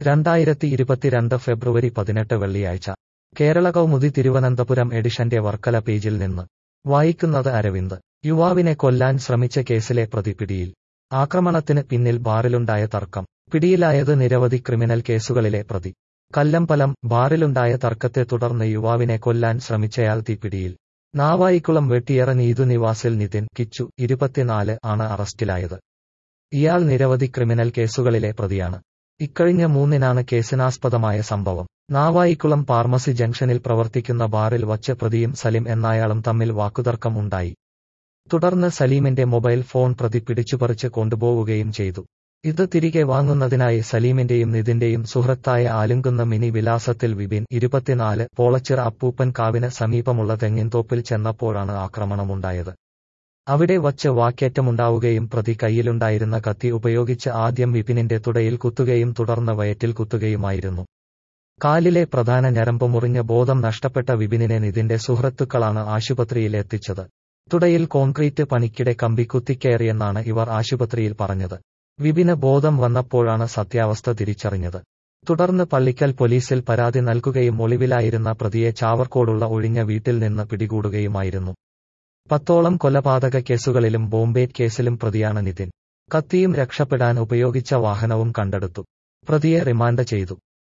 രണ്ടായിരത്തി ഇരുപത്തിരണ്ട് ഫെബ്രുവരി പതിനെട്ട് വെള്ളിയാഴ്ച കേരള കൗമുദി തിരുവനന്തപുരം എഡിഷന്റെ വർക്കല പേജിൽ നിന്ന് വായിക്കുന്നത് അരവിന്ദ് യുവാവിനെ കൊല്ലാൻ ശ്രമിച്ച കേസിലെ പ്രതി പിടിയിൽ ആക്രമണത്തിന് പിന്നിൽ ബാറിലുണ്ടായ തർക്കം പിടിയിലായത് നിരവധി ക്രിമിനൽ കേസുകളിലെ പ്രതി കല്ലമ്പലം ബാറിലുണ്ടായ തർക്കത്തെ തുടർന്ന് യുവാവിനെ കൊല്ലാൻ ശ്രമിച്ചയാൾ തീപിടിയിൽ നാവായിക്കുളം വെട്ടിയറ നീതു നിവാസിൽ നിതിൻ കിച്ചു ഇരുപത്തിനാല് ആണ് അറസ്റ്റിലായത് ഇയാൾ നിരവധി ക്രിമിനൽ കേസുകളിലെ പ്രതിയാണ് ഇക്കഴിഞ്ഞ മൂന്നിനാണ് കേസിനാസ്പദമായ സംഭവം നാവായിക്കുളം ഫാർമസി ജംഗ്ഷനിൽ പ്രവർത്തിക്കുന്ന ബാറിൽ വച്ച് പ്രതിയും സലിം എന്നയാളും തമ്മിൽ വാക്കുതർക്കം ഉണ്ടായി തുടർന്ന് സലീമിന്റെ മൊബൈൽ ഫോൺ പ്രതി പിടിച്ചുപറിച്ച് കൊണ്ടുപോവുകയും ചെയ്തു ഇത് തിരികെ വാങ്ങുന്നതിനായി സലീമിന്റെയും നിതിന്റെയും സുഹൃത്തായ ആലുങ്കുന്ന മിനി വിലാസത്തിൽ വിപിൻ ഇരുപത്തിനാല് പോളച്ചിറ അപ്പൂപ്പൻ കാവിന് സമീപമുള്ള തെങ്ങിൻതോപ്പിൽ ചെന്നപ്പോഴാണ് ആക്രമണമുണ്ടായത് അവിടെ വച്ച് വാക്കേറ്റമുണ്ടാവുകയും പ്രതി കയ്യിലുണ്ടായിരുന്ന കത്തി ഉപയോഗിച്ച് ആദ്യം വിപിനിന്റെ തുടയിൽ കുത്തുകയും തുടർന്ന് വയറ്റിൽ കുത്തുകയുമായിരുന്നു കാലിലെ പ്രധാന ഞരമ്പ് മുറിഞ്ഞ ബോധം നഷ്ടപ്പെട്ട വിപിനിനെ നിതിന്റെ സുഹൃത്തുക്കളാണ് ആശുപത്രിയിൽ എത്തിച്ചത് തുടയിൽ കോൺക്രീറ്റ് പണിക്കിടെ കമ്പി കുത്തിക്കയറിയെന്നാണ് ഇവർ ആശുപത്രിയിൽ പറഞ്ഞത് വിപിന് ബോധം വന്നപ്പോഴാണ് സത്യാവസ്ഥ തിരിച്ചറിഞ്ഞത് തുടർന്ന് പള്ളിക്കൽ പോലീസിൽ പരാതി നൽകുകയും ഒളിവിലായിരുന്ന പ്രതിയെ ചാവർക്കോടുള്ള ഒഴിഞ്ഞ വീട്ടിൽ നിന്ന് പിടികൂടുകയുമായിരുന്നു പത്തോളം കൊലപാതക കേസുകളിലും ബോംബേറ്റ് കേസിലും പ്രതിയാണ് നിതിൻ കത്തിയും രക്ഷപ്പെടാൻ ഉപയോഗിച്ച വാഹനവും കണ്ടെടുത്തു പ്രതിയെ റിമാൻഡ് ചെയ്തു